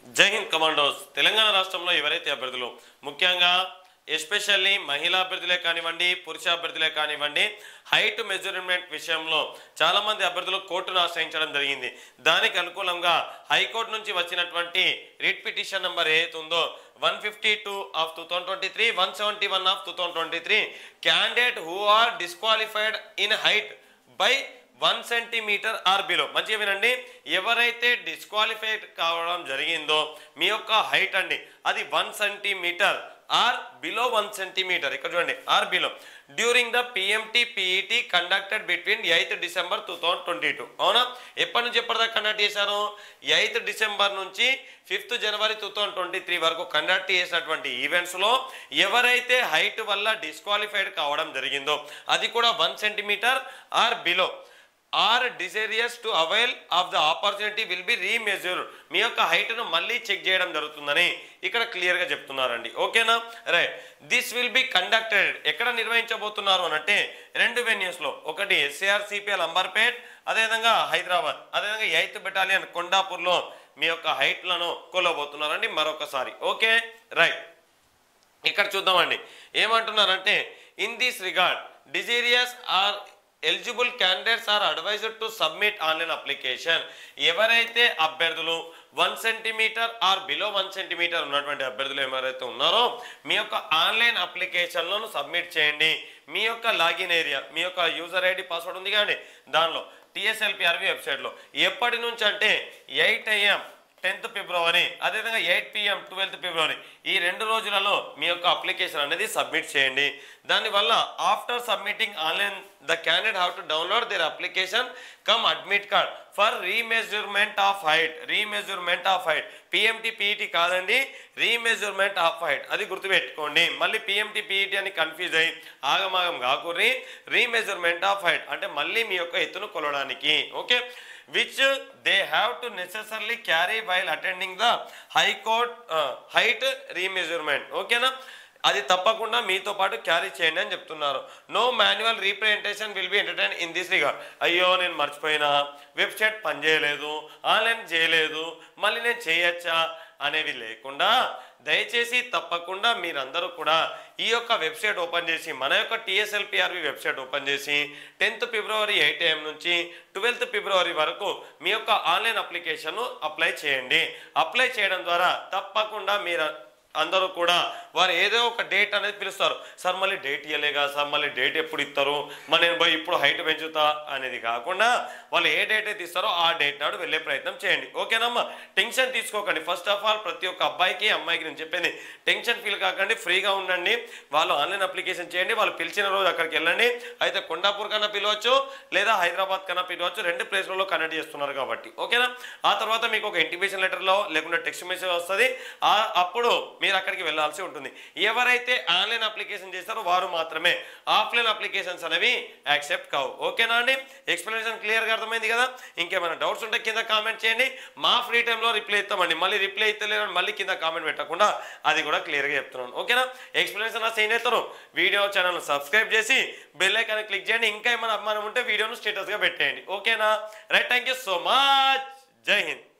జై హింద్ కమాండోస్ తెలంగాణ రాష్ట్రంలో ఎవరైతే అభ్యర్థులు ముఖ్యంగా ఎస్పెషల్లీ మహిళా అభ్యర్థులే కానివ్వండి పురుష అభ్యర్థులే కానివ్వండి హైట్ మెజర్మెంట్ విషయంలో చాలా మంది అభ్యర్థులు కోర్టును ఆశ్రయించడం జరిగింది దానికి అనుకూలంగా హైకోర్టు నుంచి వచ్చినటువంటి రిట్ పిటిషన్ నెంబర్ ఏదైతే ఉందో one fifty two of two thousand twenty three one seventy one of two thousand twenty three candidate who are disqualified in height by one centimetre or below మంచిగా వినండి ఎవరైతే disqualified కావడం జరిగిందో మీ యొక్క height అండి అది one centimetre or below one centimetre ఇక్కడ చూడండి or below during the PMT PET conducted between eighth December two thousand twenty two అవునా ఎప్పటి నుంచి ఎప్పటిదాకా కండక్ట్ చేశారు ఎయిత్ డిసెంబర్ నుంచి fifth January two thousand twenty three వరకు కండక్ట్ చేసినటువంటి ఈవెంట్స్లో ఎవరైతే హైట్ వల్ల డిస్క్వాలిఫైడ్ కావడం జరిగిందో అది కూడా one centimetre or below are desirous to avail of the opportunity will be remeasure మీ యొక్క హైట్ను మళ్ళీ చెక్ చేయడం జరుగుతుందని ఇక్కడ క్లియర్గా చెప్తున్నారండి ఓకేనా right this will be conducted ఎక్కడ నిర్వహించబోతున్నారు అని అంటే రెండు వెన్యూస్లో ఒకటి ఎస్ఏఆర్ సిపిఎల్ అంబర్పేట్ అదేవిధంగా హైదరాబాద్ అదేవిధంగా ఎయిత్ బెటాలియన్ కొండాపూర్లో మీ యొక్క హైట్లను కొలవబోతున్నారండి మరొకసారి ఓకే రైట్ ఇక్కడ చూద్దామండి ఏమంటున్నారంటే in this regard desirous or eligible candidates are advised to submit online application ఎవరైతే అభ్యర్థులు one centimetre or below one centimetre ఉన్నటువంటి అభ్యర్థులు ఎవరైతే ఉన్నారో మీ యొక్క ఆన్లైన్ అప్లికేషన్లను సబ్మిట్ చేయండి మీ యొక్క లాగిన్ ఏరియా మీ యొక్క యూజర్ ఐడి పాస్వర్డ్ ఉంది కానీ దానిలో టిఎస్ఎల్పిఆర్వి వెబ్సైట్లో ఎప్పటి నుంచి అంటే ఎయిట్ ఏఎం టెన్త్ ఫిబ్రవరి అదేవిధంగా ఎయిట్ పిఎం ట్వెల్త్ ఫిబ్రవరి ఈ రెండు రోజులలో మీ యొక్క అప్లికేషన్ అనేది సబ్మిట్ చేయండి దానివల్ల after submitting online the candidate have to download their application cum admit card for remeasurement of height remeasurement of height PMT PET కాదండి రీమెజర్మెంట్ ఆఫ్ హైట్ అది గుర్తుపెట్టుకోండి మళ్ళీ పిఎంటి పీఈటీ అని కన్ఫ్యూజ్ అయ్యి ఆగమాగం కాకుర్రి రీమెజర్మెంట్ ఆఫ్ హైట్ అంటే మళ్ళీ మీ యొక్క ఎత్తును కొలవడానికి okay which they have to necessarily carry while attending the high court uh, height remeasurement ఓకేనా అది తప్పకుండా మీతో పాటు క్యారీ చేయండి అని చెప్తున్నారు no manual representation will be entertain in this regard అయ్యో నేను మర్చిపోయినా వెబ్సైట్ పనిచేయలేదు ఆన్లైన్ చేయలేదు మళ్ళీ నేను చేయొచ్చా అనేవి లేకుండా దయచేసి తప్పకుండా మీరందరూ కూడా ఈ యొక్క వెబ్సైట్ ఓపెన్ చేసి మన యొక్క టిఎస్ఎల్పిఆర్వి వెబ్సైట్ ఓపెన్ చేసి టెన్త్ ఫిబ్రవరి ఎయిట్ ఏఎం నుంచి ట్వెల్త్ ఫిబ్రవరి వరకు మీ యొక్క ఆన్లైన్ అప్లికేషన్ అప్లై చేయండి అప్లై చేయడం ద్వారా తప్పకుండా మీరు అందరూ కూడా వారు ఏదో ఒక డేట్ అనేది పిలుస్తారు సార్ మళ్ళీ డేట్ ఇవ్వలేగా సార్ మళ్ళీ డేట్ ఎప్పుడు ఇస్తారు మరి నేను పోయి ఇప్పుడు హైట్ పెంచుతా అనేది కాకుండా వాళ్ళు ఏ డేట్ అయితే ఇస్తారో ఆ డేట్ నాడు వెళ్ళే ప్రయత్నం చేయండి ఓకేనమ్మా టెన్షన్ తీసుకోకండి ఫస్ట్ ఆఫ్ ఆల్ ప్రతి ఒక్క అబ్బాయికి అమ్మాయికి నేను చెప్పింది టెన్షన్ ఫీల్ కాకండి ఫ్రీగా ఉండండి వాళ్ళు ఆన్లైన్ అప్లికేషన్ చేయండి వాళ్ళు పిలిచిన రోజు అక్కడికి వెళ్ళండి అయితే కొండాపూర్ కన్నా పిలవచ్చు లేదా హైదరాబాద్ కన్నా పిలవచ్చు రెండు ప్లేస్లలో కనెక్ట్ చేస్తున్నారు కాబట్టి ఓకేనా ఆ తర్వాత మీకు ఒక ఇంటిమేషన్ లెటర్లో లేకుంటే టెక్స్ట్ మెసేజ్ వస్తుంది ఆ అప్పుడు మీరు అక్కడికి వెళ్ళాల్సి ఉంటుంది ఎవరైతే ఆన్లైన్ అప్లికేషన్ చేస్తారో వారు మాత్రమే ఆఫ్లైన్ అప్లికేషన్స్ అనేవి యాక్సెప్ట్ కావు ఓకేనా అండి ఎక్స్ప్లెనేషన్ క్లియర్గా అర్థమైంది కదా ఇంకేమైనా డౌట్స్ ఉంటే కింద కామెంట్ చేయండి మా ఫ్రీ టైంలో రిప్లై ఇస్తామండి మళ్ళీ రిప్లై ఇస్తలేదని మళ్ళీ కింద కామెంట్ పెట్టకుండా అది కూడా క్లియర్గా చెప్తున్నాను ఓకేనా ఎక్స్ప్లెనేషన్ అసలు ఏం చేస్తారు వీడియో ఛానల్ సబ్స్క్రైబ్ చేసి బెల్ ఐకాన్ క్లిక్ చేయండి ఇంకా ఏమైనా అభిమానం ఉంటే వీడియోను స్టేటస్గా పెట్టేయండి ఓకేనా right thank you so much జై హింద్